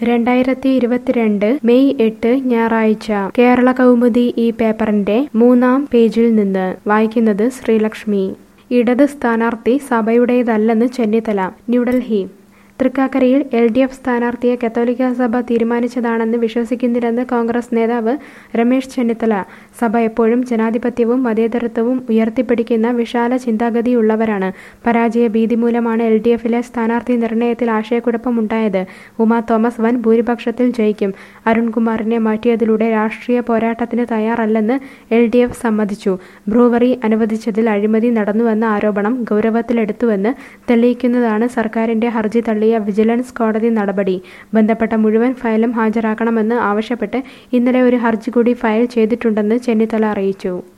രണ്ടായിരത്തി ഇരുപത്തിരണ്ട് മെയ് എട്ട് ഞായറാഴ്ച കേരള കൗമുദി ഈ പേപ്പറിന്റെ മൂന്നാം പേജിൽ നിന്ന് വായിക്കുന്നത് ശ്രീലക്ഷ്മി ഇടത് സ്ഥാനാർത്ഥി സഭയുടേതല്ലെന്ന് ചെന്നിത്തല ന്യൂഡൽഹി തൃക്കാക്കരയിൽ എൽ ഡി എഫ് സ്ഥാനാർത്ഥിയെ കത്തോലിക്ക സഭ തീരുമാനിച്ചതാണെന്ന് വിശ്വസിക്കുന്നില്ലെന്ന് കോൺഗ്രസ് നേതാവ് രമേശ് ചെന്നിത്തല സഭ എപ്പോഴും ജനാധിപത്യവും മതേതരത്വവും ഉയർത്തിപ്പിടിക്കുന്ന വിശാല ചിന്താഗതിയുള്ളവരാണ് പരാജയ ഭീതി മൂലമാണ് എൽ ഡി എഫിലെ സ്ഥാനാർത്ഥി നിർണയത്തിൽ ആശയക്കുഴപ്പമുണ്ടായത് ഉമാ തോമസ് വൻ ഭൂരിപക്ഷത്തിൽ ജയിക്കും അരുൺകുമാറിനെ മാറ്റിയതിലൂടെ രാഷ്ട്രീയ പോരാട്ടത്തിന് തയ്യാറല്ലെന്ന് എൽ ഡി എഫ് സമ്മതിച്ചു ബ്രൂവറി അനുവദിച്ചതിൽ അഴിമതി നടന്നുവെന്ന ആരോപണം ഗൗരവത്തിലെടുത്തുവെന്ന് തെളിയിക്കുന്നതാണ് സർക്കാരിന്റെ ഹർജി തള്ളിയ വിജിലൻസ് കോടതി നടപടി ബന്ധപ്പെട്ട മുഴുവൻ ഫയലും ഹാജരാക്കണമെന്ന് ആവശ്യപ്പെട്ട് ഇന്നലെ ഒരു ഹർജി കൂടി ഫയൽ ചെയ്തിട്ടുണ്ടെന്ന് ചെന്നിത്തല അറിയിച്ചു